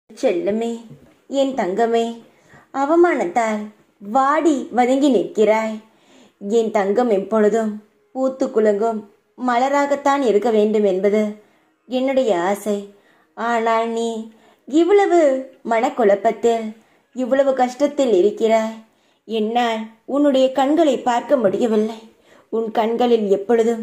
செல்லமே என் தங்கமே அவமானத்தால் வாடி வதங்கி நிற்கிறாய் என் தங்கம் எப்பொழுதும் பூத்து குலுங்கும் மலராகத்தான் இருக்க வேண்டும் என்பது என்னுடைய ஆசை ஆனால் நீ இவ்வளவு மனக்குழப்பத்தில் இவ்வளவு கஷ்டத்தில் இருக்கிறாய் என்னால் உன்னுடைய கண்களை பார்க்க முடியவில்லை உன் கண்களில் எப்பொழுதும்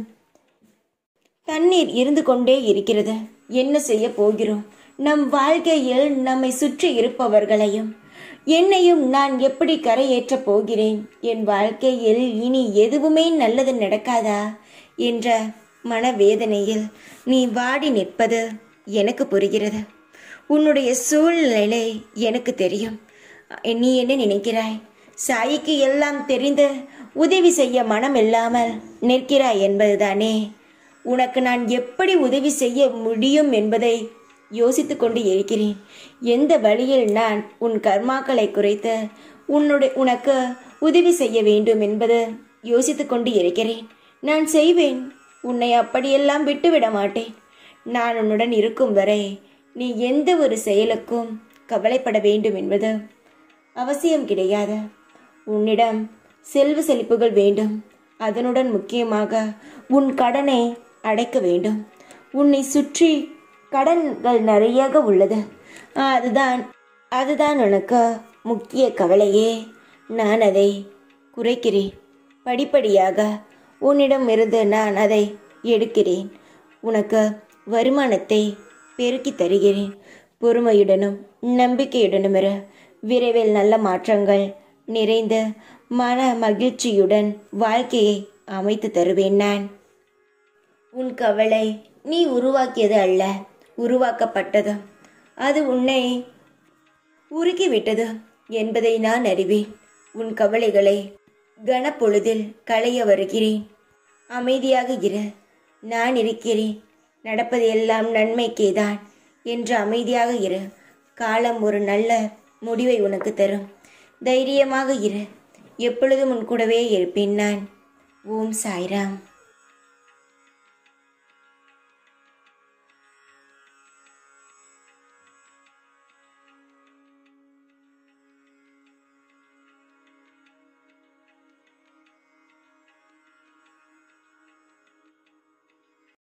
தண்ணீர் இருந்து கொண்டே இருக்கிறது என்ன செய்ய போகிறோம் நம் வாழ்க்கையில் நம்மை சுற்றி இருப்பவர்களையும் என்னையும் நான் எப்படி கரையேற்றப் போகிறேன் என் வாழ்க்கையில் இனி எதுவுமே நல்லது நடக்காதா என்ற மனவேதனையில் நீ வாடி நிற்பது எனக்கு புரிகிறது உன்னுடைய சூழ்நிலை எனக்கு தெரியும் நீ என்ன நினைக்கிறாய் சாயிக்கு எல்லாம் தெரிந்து உதவி செய்ய மனம் இல்லாமல் நிற்கிறாய் என்பதுதானே உனக்கு நான் எப்படி உதவி செய்ய முடியும் என்பதை யோசித்து கொண்டு இருக்கிறேன் எந்த வழியில் நான் உன் கர்மாக்களை குறைத்து உன்னுடைய உனக்கு உதவி செய்ய வேண்டும் என்பது யோசித்து கொண்டு இருக்கிறேன் நான் செய்வேன் உன்னை அப்படியெல்லாம் விட்டுவிட மாட்டேன் நான் உன்னுடன் இருக்கும் வரை நீ எந்த ஒரு செயலுக்கும் கவலைப்பட வேண்டும் என்பது அவசியம் கிடையாது உன்னிடம் செல்வ செழிப்புகள் வேண்டும் அதனுடன் முக்கியமாக உன் கடனை அடைக்க வேண்டும் உன்னை சுற்றி கடன்கள் நிறையாக உள்ளது அதுதான் அதுதான் உனக்கு முக்கிய கவலையே நான் அதை குறைக்கிறேன் படிப்படியாக உன்னிடமிருந்து நான் அதை எடுக்கிறேன் உனக்கு வருமானத்தை பெருக்கி தருகிறேன் பொறுமையுடனும் நம்பிக்கையுடனும் இரு விரைவில் நல்ல மாற்றங்கள் நிறைந்த மன மகிழ்ச்சியுடன் வாழ்க்கையை அமைத்து தருவேன் நான் உன் கவலை நீ உருவாக்கியது அல்ல உருவாக்கப்பட்டது அது உன்னை உருக்கிவிட்டது என்பதை நான் அறிவேன் உன் கவலைகளை கனப்பொழுதில் களைய வருகிறேன் அமைதியாக இரு நான் இருக்கிறேன் நடப்பது எல்லாம் நன்மைக்கேதான் என்று அமைதியாக இரு காலம் ஒரு நல்ல முடிவை உனக்கு தரும் தைரியமாக இரு எப்பொழுதும் உன் கூடவே இருப்பேன் நான் ஓம் சாய்ராம்